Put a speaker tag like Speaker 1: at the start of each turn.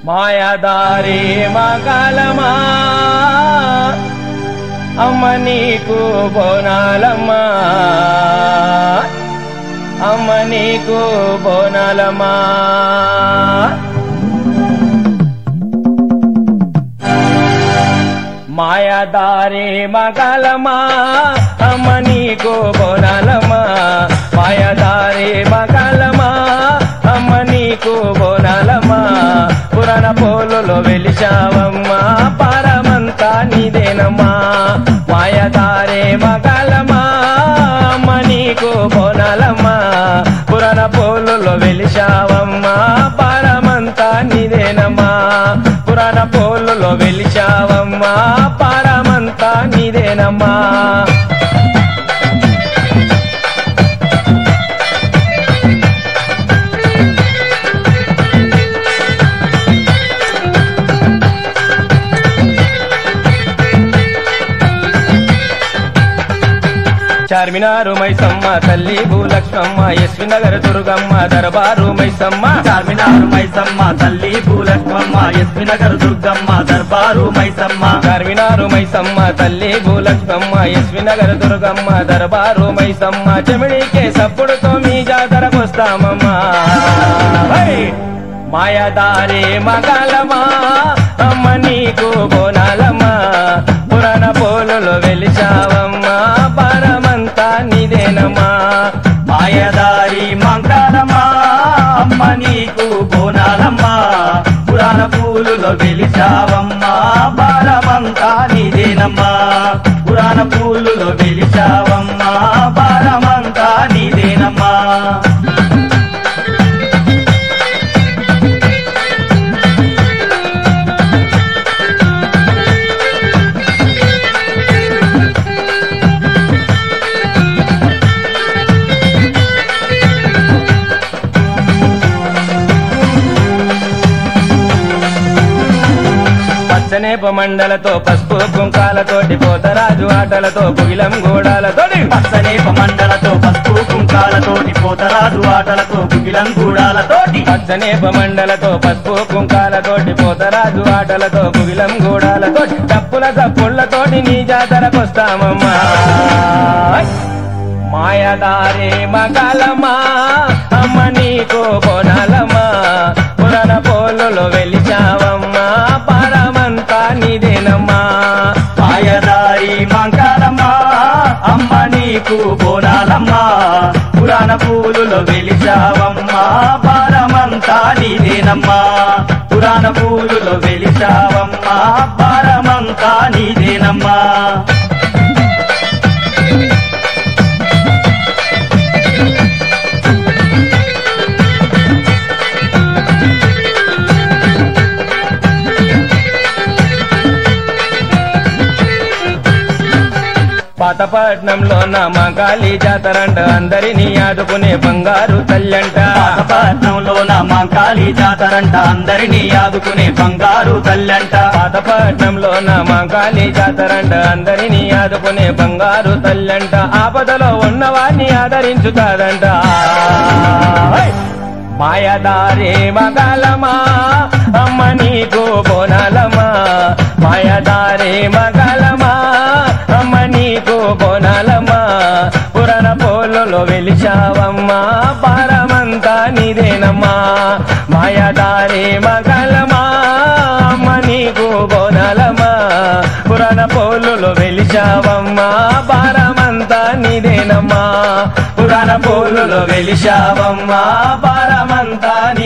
Speaker 1: మాయదారి మగలమా అమ్మ నీకు బోనాలమ్మా అమ్మ నీకు బోనాలమ్మా మాయదారి మగలమా అమ్మ నీకు బోనాలమ్మా మాయదారి మగలమా అమ్మ నీకు బోనాలమ్మా పురాణ పోలులో వెలిశావమ్మా పరమంతా నీదేనమ్మా మాయదారి మగలమా అమ్మ నీకు బోనాలమ్మా పురాణ పోలులో వెలిశావమ్మా పరమంతా నీదేనమ్మా పురాణ పోలులో వెలిశావమ్మా పరమంతా నీదేనమ్మా చార్మినారు మైసమ్మ తల్లి భూలక్ష్మమ్మ ఎస్వి నగర్ దుర్గమ్మ దర్బారు మైసమ్మ
Speaker 2: చార్మినారు మైసమ్మ తల్లి భూలక్ష్మమ్మ ఎస్వి నగర్ దుర్గమ్మ దర్బారు మైసమ్మ
Speaker 1: చార్మినారు మైసమ్మ తల్లి భూలక్ష్మమ్మ ఎస్వి నగర్ దుర్గమ్మ దర్బారు మైసమ్మ చెమిడికే సప్పుడుతో మీ జాతరకొస్తామమ్మా హై! మాయదారి మగలమా అమ్మ నీకు బోనాలమ్మా పురాణ పోలులో వెలిచావమ్మా పరమంతా నీదేనమ్మా
Speaker 2: మాయదారి మంగళమ్మా అమ్మ నీకు బోనాలమ్మా పురాణ పూలులో వెలిచావమ్మా బాలమంతా నీదేనమ్మా పురాణ పూలులో వెలిచావమ్మా బాలమంతా నీదేనమ్మా
Speaker 1: పచ్చనేప మండలతో పసుపు కుంకాలతోటి పోతరాజు ఆటలతో పుగిలం గూడాలతోటి
Speaker 2: పచ్చనేప మండలతో పసుపు కుంకాలతోటి పోతరాజు ఆటలతో గుగిలం గూడాలతోటి
Speaker 1: పచ్చనేప మండలతో పసుపు కుంకాలతోటి పోతరాజు ఆటలతో పుగిలం గూడాలతోటి తప్పుల తప్పుళ్లతోటి నీ జాతరకొస్తామమ్మా మాయదారి మగలమ్మా అమ్మ నీకు బోనాలమ్మా పురాణ పోలులో వెలిచావమ్మా పరమంతా నీదేనమ్మా
Speaker 2: మాయదారి మంగళమ్మా అమ్మ నీకు బోనాలమ్మా పురాణ పూలులో వెలిచావమ్మా భారమంతా నీదేనమ్మా పురాణ పూలులో వెలిచావమ్మా భారమంతా నీదేనమ్మా
Speaker 1: పాతపట్నంలో నా మగాలి జాతరంట అందరినీ ఆదుకునే బంగారు తల్లంట
Speaker 2: పాతపట్నంలో నా మంకాళి జాతరంట అందరినీ ఆదుకునే బంగారు తల్లంట
Speaker 1: పాతపట్నంలో నా మగాలి జాతరంట అందరినీ ఆదుకునే బంగారు తల్లంట ఆపదలో ఉన్నవాన్ని ఆదరించుతాదంట హై! మాయదారి మగలమా అమ్మ నీకు బోనాలమ్మా మాయదారి మగలమా అమ్మ నీకు బోనాలమ్మా పురాణ పోలులో వెలిచావమ్మా పరమంతా నీదేనమ్మా మాయదారి మగలమా అమ్మ నీకు బోనాలమ్మా పురాణ పోలులో వెలిచావమ్మా పరమంతా నీదేనమ్మా పురాణ పోలులో వెలిచావమ్మా పరమంతా